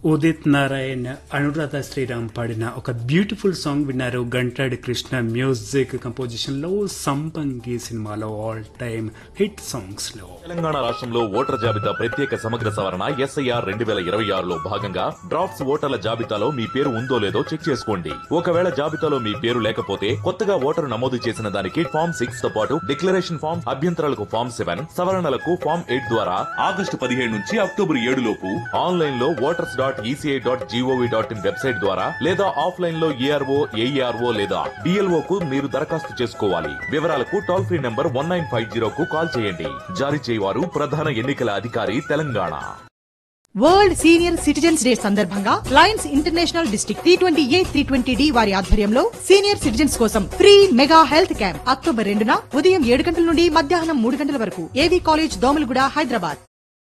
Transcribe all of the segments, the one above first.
ఉదిత్ నారాయణ్ అనురాధ శ్రీరామ్ పాడిన ఒక beautiful song విన్నారు గంటాడి కృష్ణ మ్యూజిక్ కంపోజిషన్ లో సంపంగి సినిమాలో ఆల్ టైమ్ హిట్ సాంగ్స్ లో తెలంగాణ రాష్ట్రంలో ఓటర్ జాబితా ప్రత్యేక సమగ్ర సవరణ ఎస్ఐఆర్ రెండు వేల ఇరవై ఆరులో భాగంగా డ్రాఫ్ట్స్ ఓటర్ల జాబితాలో మీ పేరు ఉందో లేదో చెక్ చేసుకోండి ఒకవేళ జాబితాలో మీ పేరు లేకపోతే కొత్తగా ఓటరు నమోదు చేసిన దానికి ఫామ్ సిక్స్ తో పాటు డిక్లరేషన్ ఫామ్ అభ్యంతరాలకు ఫామ్ సెవెన్ సవరణలకు ఫామ్ ఎయిట్ ద్వారా ఆగస్టు పదిహేడు నుంచి అక్టోబర్ ఏడు లోపు ఆన్లైన్ లో voters dot ECI dot GOV dot in website ద్వారా లేదా ఆఫ్లైన్ లో ఏఆర్ఓ ఏఈఆర్ఓ లేదా డిఎల్ఓ కు మీరు దరఖాస్తు చేసుకోవాలి వివరాలకు toll free number one nine five zero కు కాల్ చేయండి జారీ చేయవారు ప్రధాన ఎన్నికల అధికారి Telangana world senior citizens day సందర్భంగా Lions International district three twenty A three twenty D వారి ఆధ్వర్యంలో సీనియర్ సిటిజన్స్ కోసం free mega health camp October రెండున ఉదయం ఏడు గంటల నుండి మధ్యాహ్నం మూడు గంటల వరకు ఏవీ కాలేజ్ దోమలగూడ హైదరాబాద్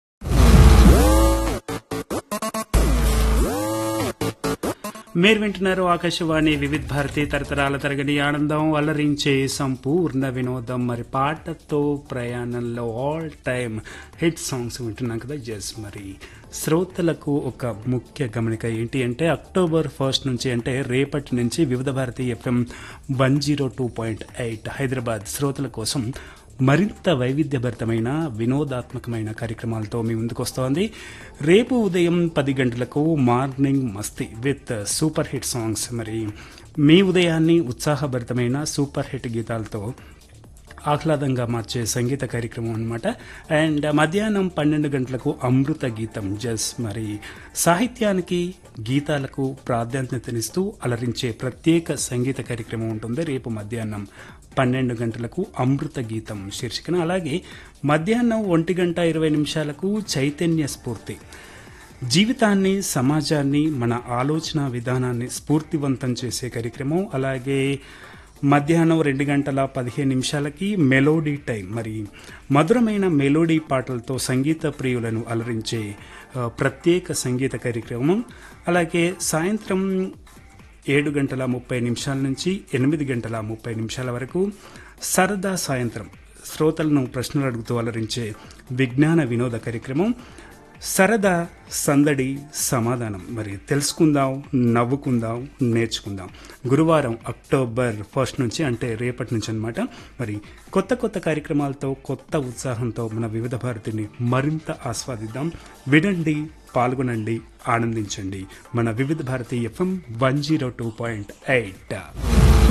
మీరు వింటున్నారు ఆకాశవాణి వివిధ భారతి తరతరాల తరగని ఆనందం అలరించే సంపూర్ణ వినోదం మరి పాటతో ప్రయాణంలో ఆల్ టైమ్ హిట్ సాంగ్స్ వింటున్నాం కదా జస్ మరి శ్రోతలకు ఒక ముఖ్య గమనిక ఏంటి అంటే అక్టోబర్ ఫస్ట్ నుంచి అంటే రేపటి నుంచి Vividh Bharati FM one zero two point eight Hyderabad శ్రోతల కోసం మరింత వైవిధ్యభరితమైన వినోదాత్మకమైన కార్యక్రమాలతో మీ ముందుకు వస్తోంది రేపు ఉదయం పది గంటలకు మార్నింగ్ మస్తీ విత్ సూపర్ హిట్ సాంగ్స్ మరి మీ ఉదయాన్ని ఉత్సాహభరితమైన సూపర్ హిట్ గీతాలతో ఆహ్లాదంగా మార్చే సంగీత కార్యక్రమం అనమాట అండ్ మధ్యాహ్నం పన్నెండు గంటలకు అమృత గీతం జస్ మరి సాహిత్యానికి గీతాలకు ప్రాధాన్యతనిస్తూ అలరించే ప్రత్యేక సంగీత కార్యక్రమం ఉంటుంది రేపు మధ్యాహ్నం పన్నెండు గంటలకు అమృత గీతం శీర్షికన అలాగే మధ్యాహ్నం ఒంటి గంట ఇరవై నిమిషాలకు చైతన్య స్ఫూర్తి జీవితాన్ని సమాజాన్ని మన ఆలోచన విధానాన్ని స్ఫూర్తివంతం చేసే కార్యక్రమం అలాగే మధ్యాహ్నం రెండు గంటల పదిహేను నిమిషాలకి మెలోడీ టైం మరి మధురమైన మెలోడీ పాటలతో సంగీత ప్రియులను అలరించే ఆ, ప్రత్యేక సంగీత కార్యక్రమం అలాగే సాయంత్రం ఏడు గంటల ముప్పై నిమిషాల నుంచి ఎనిమిది గంటల ముప్పై నిమిషాల వరకు సరదా సాయంత్రం శ్రోతలను ప్రశ్నలు అడుగుతూ అలరించే విజ్ఞాన వినోద కార్యక్రమం సరదా సందడి సమాధానం మరి తెలుసుకుందాం నవ్వుకుందాం నేర్చుకుందాం గురువారం అక్టోబర్ ఫస్ట్ నుంచి అంటే రేపటి నుంచి అనమాట మరి కొత్త కొత్త కార్యక్రమాలతో కొత్త ఉత్సాహంతో మన వివిధ భారతిని మరింత ఆస్వాదిద్దాం వినండి పాల్గొనండి ఆనందించండి మన Vividh Bharati FM one zero two point eight